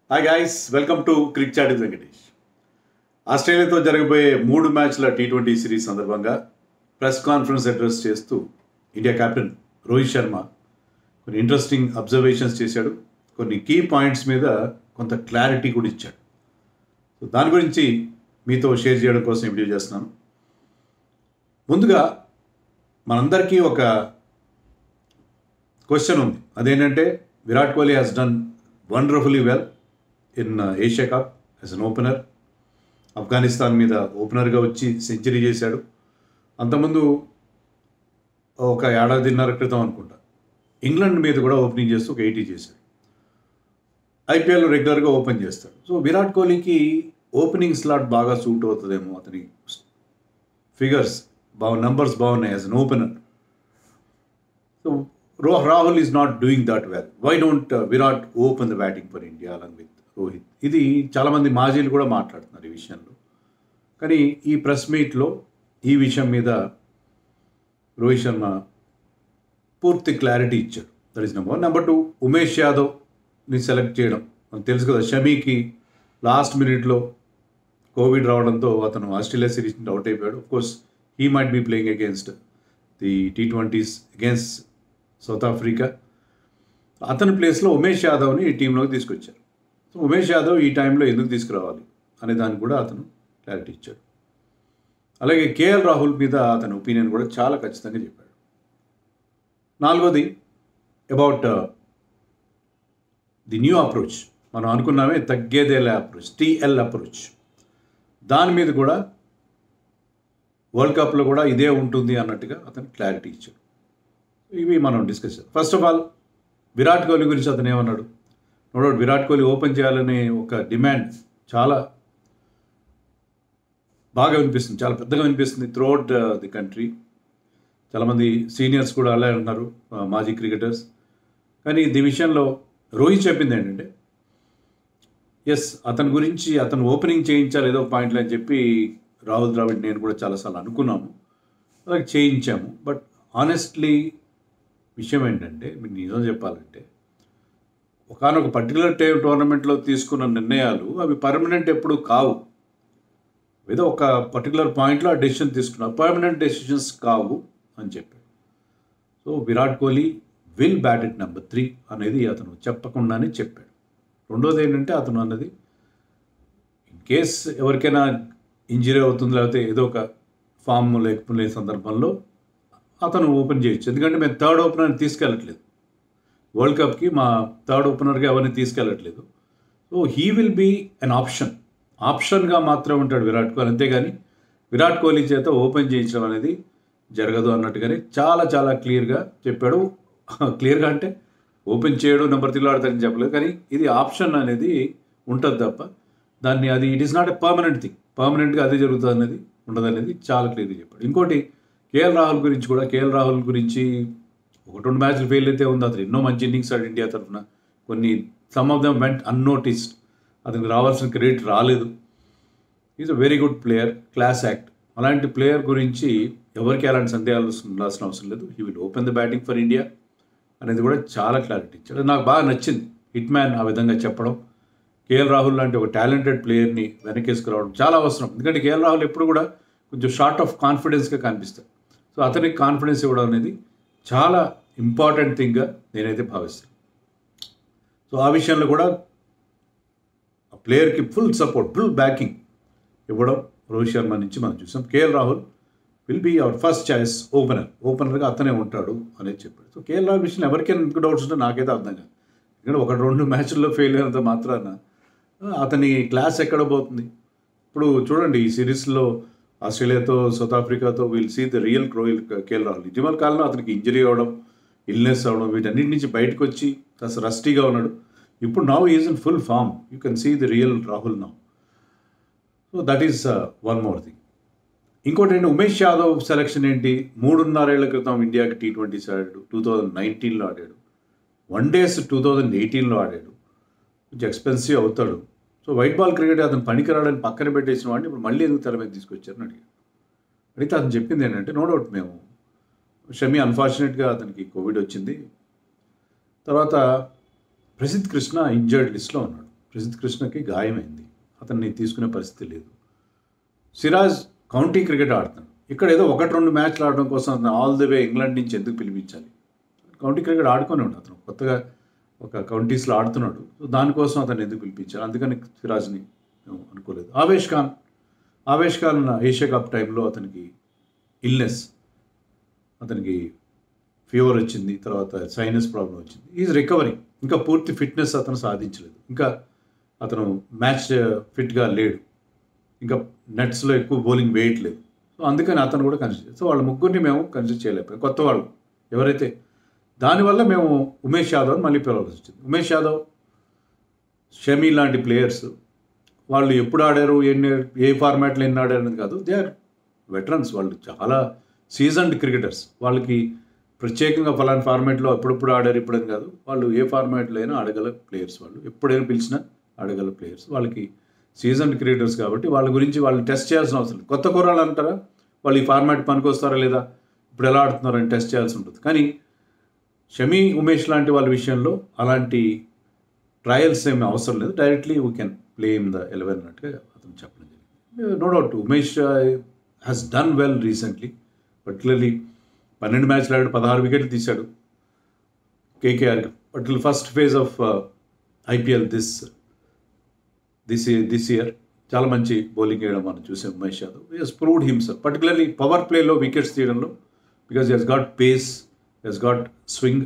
hi guys welcome to cric chat with Venkatesh ఆస్ట్రేలియాతో జరగబోయే మూడు మ్యాచ్ల టీ ట్వంటీ సిరీస్ సందర్భంగా ప్రెస్ కాన్ఫరెన్స్ అడ్రస్ చేస్తూ ఇండియా కెప్టెన్ రోహిత్ శర్మ కొన్ని ఇంట్రెస్టింగ్ అబ్జర్వేషన్స్ చేశాడు కొన్ని కీ పాయింట్స్ మీద కొంత క్లారిటీ కూడా ఇచ్చాడు సో దాని గురించి మీతో షేర్ చేయడం కోసం ఈ వీడియో చేస్తున్నాను ముందుగా మనందరికీ ఒక క్వశ్చన్ ఉంది అదేంటంటే Virat Kohli has done wonderfully well in Asia cup as an opener Afghanistan మీద ఓపెనర్గా వచ్చి సెంచరీ చేశాడు అంతకుముందు ఒక ఏడాదిన్నర క్రితం అనుకుంటా ఇంగ్లాండ్ మీద కూడా ఓపెనింగ్ చేస్తూ ఒక ఎయిటీ చేశాడు ఐపీఎల్ రెగ్యులర్గా ఓపెన్ చేస్తాడు సో విరాట్ కోహ్లీకి ఓపెనింగ్ స్లాట్ బాగా సూట్ అవుతుందేమో అతని ఫిగర్స్ బాగా నంబర్స్ బాగున్నాయి యాజ్ అన్ ఓపెనర్ సో రో Rahul is not doing that well why don't Virat open the batting for India along with Rohit ఇది చాలామంది మాజీలు కూడా మాట్లాడుతున్నారు ఈ విషయంలో కానీ ఈ ప్రెస్ మీట్లో ఈ విషయం మీద రోహిత్ శర్మ పూర్తి క్లారిటీ ఇచ్చాడు that is number one number two Umesh యాదవ్ని సెలెక్ట్ చేయడం మనకు తెలుసు కదా షమీకి లాస్ట్ మినిట్లో కోవిడ్ రావడంతో అతను ఆస్ట్రేలియా సిరీస్ నుండి అవుట్ అయిపోయాడు course he might be playing against the T twenties against South Africa అతని ప్లేస్లో ఉమేష్ యాదవ్ని ఈ టీంలోకి తీసుకొచ్చారు సో ఉమేష్ యాదవ్ ఈ టైంలో ఎందుకు తీసుకురావాలి అనే దానికి కూడా అతను క్లారిటీ ఇచ్చాడు అలాగే కేఎల్ రాహుల్ మీద అతని ఒపీనియన్ కూడా చాలా ఖచ్చితంగా చెప్పాడు నాలుగోది అబౌట్ ది న్యూ అప్రోచ్ మనం అనుకున్నామే తగ్గేదేలే అప్రోచ్ టీఎల్ అప్రోచ్ దాని మీద కూడా వరల్డ్ కప్లో కూడా ఇదే ఉంటుంది అన్నట్టుగా అతను క్లారిటీ ఇచ్చాడు ఇవి మనం డిస్కస్ చేద్దాం first of all Virat Kohli గురించి అతను ఏమన్నాడు no doubt Virat Kohli open చేయాలనే ఒక డిమాండ్ చాలా బాగా వినిపిస్తుంది చాలా పెద్దగా వినిపిస్తుంది త్రూఅవుట్ ది కంట్రీ చాలామంది సీనియర్స్ కూడా అలాగే ఉన్నారు ఆ, మాజీ క్రికెటర్స్ కానీ ఈ విషయంలో రోహిత్ చెప్పింది ఏంటంటే ఎస్ అతని గురించి అతను ఓపెనింగ్ చేయించాలి ఏదో పాయింట్లు అని చెప్పి రాహుల్ ద్రావిడ్ నేను కూడా చాలాసార్లు అనుకున్నాము అలాగే చేయించాము బట్ ఆనెస్ట్లీ విషయం ఏంటంటే మీకు నిజం చెప్పాలంటే ఒకనొక పర్టికులర్ టైం టోర్నమెంట్లో తీసుకున్న నిర్ణయాలు అవి పర్మనెంట్ ఎప్పుడు కావు ఏదో ఒక పర్టికులర్ పాయింట్లో ఆ డెసిషన్ తీసుకున్నారు పర్మనెంట్ డెసిషన్స్ కావు అని చెప్పాడు so Virat Kohli will bat it number three అనేది అతను చెప్పకుండానే చెప్పాడు రెండోది ఏంటంటే అతను అన్నది ఇన్ కేస్ ఎవరికైనా ఇంజరీ అవుతుంది లేకపోతే ఏదో ఒక ఫామ్ లేకపోతే సందర్భంలో అతను ఓపెన్ చేయొచ్చు ఎందుకంటే మేము థర్డ్ ఓపెనర్ని తీసుకెళ్ళట్లేదు వరల్డ్ కప్కి మా థర్డ్ ఓపెనర్గా ఎవరిని తీసుకెళ్ళట్లేదు so he will be an option ఆప్షన్గా మాత్రమే ఉంటాడు విరాట్ కోహ్లీ అంతేగాని విరాట్ కోహ్లీ చేత ఓపెన్ చేయించడం అనేది జరగదు అన్నట్టుగానే చాలా చాలా క్లియర్గా చెప్పాడు క్లియర్గా అంటే ఓపెన్ చేయడు నెంబర్ త్రీలో ఆడతాడని చెప్పలేదు కానీ ఇది ఆప్షన్ అనేది ఉంటుంది తప్ప దాన్ని అది it is not a permanent thing పర్మనెంట్గా అదే జరుగుతుంది అనేది ఉండదు అనేది చాలా క్లియర్గా చెప్పాడు ఇంకోటి కేఎల్ రాహుల్ గురించి కూడా కేఎల్ రాహుల్ గురించి ఒక రెండు మ్యాచ్లు ఫెయిల్ అయితే ఉంది అతను ఎన్నో మంచి ఇన్నింగ్స్ ఆడు ఇండియా తరఫున కొన్ని some of them went unnoticed అతనికి రావాల్సిన క్రెడిట్ రాలేదు is a very good player class act అలాంటి ప్లేయర్ గురించి ఎవరికి అలాంటి సందేహాలు ఉండాల్సిన అవసరం లేదు he will open the batting for India అనేది కూడా చాలా క్లారిటీ ఇచ్చాడు నాకు బాగా నచ్చింది హిట్ మ్యాన్ ఆ విధంగా చెప్పడం కేఎల్ రాహుల్ లాంటి ఒక టాలెంటెడ్ ప్లేయర్ని వెనకేసుకురావడం చాలా అవసరం ఎందుకంటే కేఎల్ రాహుల్ ఎప్పుడు కూడా కొంచెం షార్ట్ ఆఫ్ కాన్ఫిడెన్స్గా కనిపిస్తాడు సో అతనికి కాన్ఫిడెన్స్ ఇవ్వడం అనేది చాలా ఇంపార్టెంట్ థింగ్గా నేనైతే భావిస్తాను సో ఆ విషయంలో కూడా ఆ ప్లేయర్కి ఫుల్ సపోర్ట్ ఫుల్ బ్యాకింగ్ ఇవ్వడం రోహిత్ శర్మ నుంచి మనం చూసాం KL Rahul will be our first choice opener ఓపెనర్గా అతనే ఉంటాడు అనేది చెప్పాడు సో కేఎల్ రాహుల్ విషయం ఎవరికైనా ఎందుకు డౌట్స్ ఉంటే నాకైతే అర్థం కాదు ఎందుకంటే ఒక రెండు మ్యాచ్ల్లో ఫెయిల్ అయినంత మాత్రాన అతని క్లాస్ ఎక్కడ పోతుంది ఇప్పుడు చూడండి ఈ సిరీస్లో ఆస్ట్రేలియాతో సౌత్ ఆఫ్రికాతో విల్ సీ ద రియల్ క్రోయిల్ కేఎల్ రాహుల్ ఇటీవల కాలంలో అతనికి ఇంజరీ అవ్వడం ఇల్నెస్ అవ్వడం వీటన్నిటి నుంచి బయటకు వచ్చి కాస్త రస్టీగా ఉన్నాడు ఇప్పుడు now is in full form you can see the real Rahul now so that is one more thing ఇంకోటి ఏంటి ఉమేష్ యాదవ్ సెలక్షన్ ఏంటి మూడున్నరేళ్ల క్రితం ఇండియాకి టీ ట్వంటీస్ ఆడాడు టూ థౌజండ్ నైన్టీన్లో ఆడాడు వన్ డేస్ టూ థౌజండ్ ఎయిటీన్లో ఆడాడు కొంచెం ఎక్స్పెన్సివ్ అవుతాడు సో వైట్ బాల్ క్రికెట్ అతను పనికిరాడని పక్కన పెట్టేసిన వాడిని ఇప్పుడు మళ్ళీ ఎందుకు తెర మీద తీసుకొచ్చారని అడిగాడు అడిగితే అతను చెప్పింది ఏంటంటే నో డౌట్ మేము షమి అన్ఫార్చునేట్గా అతనికి కోవిడ్ వచ్చింది తర్వాత ప్రసిద్ధ్ కృష్ణ ఇంజర్డ్ లిస్ట్లో ఉన్నాడు ప్రసిద్ధ్ కృష్ణకి గాయమైంది అతన్ని తీసుకునే పరిస్థితి లేదు సిరాజ్ కౌంటీ క్రికెట్ ఆడుతున్నాడు ఇక్కడ ఏదో ఒకటి రెండు మ్యాచ్లు ఆడడం కోసం అతను ఆల్ ది వే ఇంగ్లాండ్ నుంచి ఎందుకు పిలిపించాలి కౌంటీ క్రికెట్ ఆడుకొని ఉన్నాడు అతను కొత్తగా ఒక కౌంటీస్లో ఆడుతున్నాడు సో దానికోసం అతను ఎందుకు పిలిపించారు అందుకని సిరాజ్ని మేము అనుకోలేదు ఆవేష్ ఖాన్ ఆవేష్ ఖాన్ ఏషియా కప్ టైంలో అతనికి ఇల్నెస్ అతనికి ఫీవర్ వచ్చింది తర్వాత సైనస్ ప్రాబ్లం వచ్చింది ఈజ్ రికవరింగ్ ఇంకా పూర్తి ఫిట్నెస్ అతను సాధించలేదు ఇంకా అతను మ్యాచ్ ఫిట్గా లేడు ఇంకా నెట్స్లో ఎక్కువ బౌలింగ్ వేయట్లేదు సో అందుకని అతను కూడా కన్సిడర్ సో వాళ్ళ ముగ్గురిని మేము కన్సిడర్ చేయలేకపోయాం కొత్త వాళ్ళు ఎవరైతే దానివల్ల మేము ఉమేష్ యాదవ్ మళ్ళీ పిలవాల్సి వచ్చింది ఉమేష్ యాదవ్ షమీ లాంటి ప్లేయర్స్ వాళ్ళు ఎప్పుడు ఆడారు ఎన్ని ఏ ఫార్మాట్లో ఎన్ని ఆడారు అనేది కాదు దే ఆర్ వెటరన్స్ వాళ్ళు చాలా సీజన్డ్ క్రికెటర్స్ వాళ్ళకి ప్రత్యేకంగా ఫలానా ఫార్మాట్లో ఎప్పుడెప్పుడు ఆడారు ఇప్పుడని కాదు వాళ్ళు ఏ ఫార్మాట్లో అయినా ఆడగల ప్లేయర్స్ వాళ్ళు ఎప్పుడైనా పిలిచినా ఆడగల ప్లేయర్స్ వాళ్ళకి సీజన్ క్రికెటర్స్ కాబట్టి వాళ్ళ గురించి వాళ్ళని టెస్ట్ చేయాల్సిన అవసరం లేదు కొత్త కూరలు అంటారా వాళ్ళు ఈ ఫార్మాట్ పనికొస్తారా లేదా ఇప్పుడు ఎలా ఆడుతున్నారని టెస్ట్ చేయాల్సి ఉంటుంది కానీ షమీ ఉమేష్ లాంటి వాళ్ళ విషయంలో అలాంటి ట్రయల్స్ ఏమి అవసరం లేదు directly we can play in the eleven అన్నట్టుగా అతను చెప్పడం జరిగింది no doubt Umesh has done well recently particularly పన్నెండు మ్యాచ్లు ఆడాడు పదహారు వికెట్లు తీశాడు KKR particular first phase of IPL this this this year చాలా మంచి బౌలింగ్ వేయడం మనం చూసాం Umesh Yadav he's proved himself particularly power ప్లేలో వికెట్స్ తీయడంలో because he's got pace he's got swing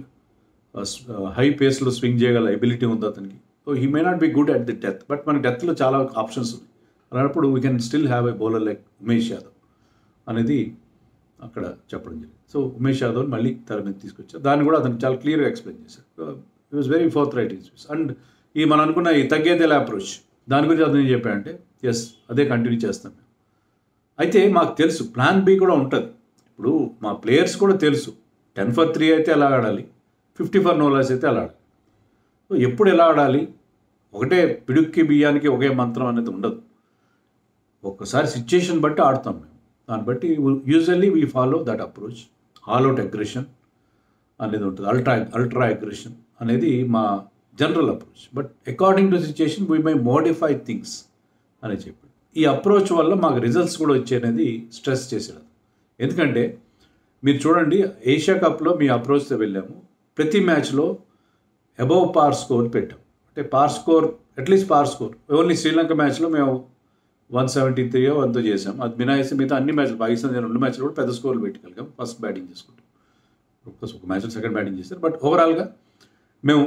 high పేస్లో స్వింగ్ చేయగల ఎబిలిటీ ఉంది అతనికి so he may not be good at the death but మనకి డెత్లో చాలా ఆప్షన్స్ ఉన్నాయి అలాంటప్పుడు we can still have a bowler like Umesh Yadav అనేది అక్కడ చెప్పడం జరిగింది సో ఉమేష్ యాదవ్ మళ్ళీ తెర మీద తీసుకొచ్చారు దాన్ని కూడా అతను చాలా క్లియర్గా ఎక్స్ప్లెయిన్ చేశారు it was very forthright is and ఈ మనం అనుకున్న ఈ తగ్గేదేలా అప్రోచ్ దాని గురించి అతను ఏం చెప్పాడంటే ఎస్ అదే కంటిన్యూ చేస్తాం మేము అయితే మాకు తెలుసు ప్లాన్ బి కూడా ఉంటుంది ఇప్పుడు మా ప్లేయర్స్ కూడా తెలుసు టెన్ ఫర్ త్రీ అయితే ఎలా ఆడాలి ఫిఫ్టీ ఫర్ నోలాస్ అయితే ఎలా ఆడాలి సో ఎప్పుడు ఎలా ఆడాలి ఒకటే పిడుక్కి బియ్యానికి ఒకే మంత్రం అనేది ఉండదు ఒక్కసారి సిచ్యుయేషన్ బట్టి ఆడతాం మేము దాన్ని బట్టి usually we follow that approach all out aggression అనేది ఉంటుంది అల్ట్రా అల్ట్రా అగ్రెషన్ అనేది మా general approach but according to situation we may modify things అని చెప్పాడు ఈ అప్రోచ్ వల్ల మాకు రిజల్ట్స్ కూడా వచ్చేది స్ట్రెస్ చేసాడు ఎందుకంటే మీరు చూడండి ఏషియా కప్లో మీ అప్రోచ్తో వెళ్ళాము ప్రతి మ్యాచ్లో అబౌవ్ పార్ స్కోర్ పెట్టాం అంటే par score at least par score only Sri Lanka మ్యాచ్లో మేము వన్ సెవెంటీ త్రీ వన్తో చేసాం అది మినాయిస్తే మిగతా అన్ని మ్యాచ్లు పాకిస్తాన్ రెండు మ్యాచ్లు కూడా పెద్ద స్కోర్లు పెట్టగలిగాం ఫస్ట్ బ్యాటింగ్ చేసుకుంటాం ఒక్కసారి ఒక మ్యాచ్లో సెకండ్ బ్యాటింగ్ చేశారు బట్ ఓవరాల్గా మేము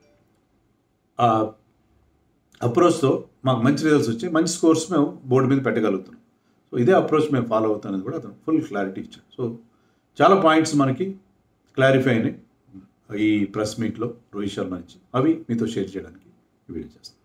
ఆ అప్రోచ్తో మాకు మంచి రిజల్ట్స్ వచ్చాయి మంచి స్కోర్స్ మేము బోర్డు మీద పెట్టగలుగుతున్నాం సో ఇదే అప్రోచ్ మేము ఫాలో అవుతానని కూడా అతను ఫుల్ క్లారిటీ ఇచ్చాడు సో చాలా పాయింట్స్ మనకి క్లారిఫై అయినాయి ఈ ప్రెస్ మీట్లో రోహిత్ శర్మ నుంచి అవి మీతో షేర్ చేయడానికి ఈ వీడియో చేస్తాను